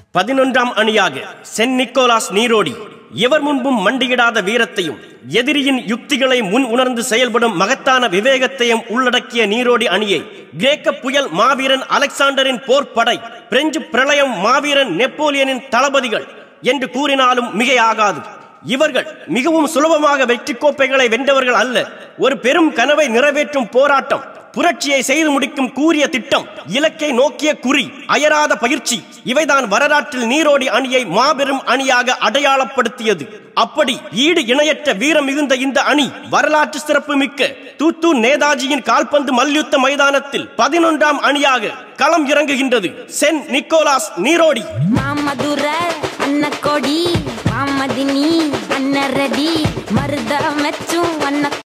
பதினொன்றாம் அணியாக send Nicholas Neerodi எவர் முன்பும் மண்டியிடாத வீரத்தையும் எதிரியின் யுக்திகளை முன் உணர்ந்து செயல்படும் மகத்தான விவேகத்தையும் உள்ளடக்கிய நீரோடி அணியை கிரேக்க புயல் மாவீரன் அலெக்சாண்டரின் போர்ப்படை பிரெஞ்சு பிரளயம் மாவீரன் நெப்போலியனின் தளபதிகள் என்று கூறினாலும் மிகையாகாது இவர்கள் மிகவும் சுலபமாக வெற்றி கோப்பைகளை வென்றவர்கள் அல்ல ஒரு பெரும் கனவை நிறைவேற்றும் போராட்டம் புரட்சியை செய்து முடிக்கும் கூறிய திட்டம் இலக்கை நோக்கிய குறி அயராத பயிற்சி இவைதான் வரலாற்றில் நீரோடி அணியை மாபெரும் அணியாக அடையாளப்படுத்தியது அப்படி ஈடு இணையற்ற வீரம் மிகுந்த இந்த அணி வரலாற்று சிறப்பு மிக்க தூத்தூர் நேதாஜியின் கால்பந்து மல்யுத்த மைதானத்தில் பதினொன்றாம் அணியாக களம் இறங்குகின்றது சென்ட் நிக்கோலாஸ் நீரோடி மாமதுர அன்னக்கொடி மாமதினி அன்னரடி மருத மெச்சும் அன்ன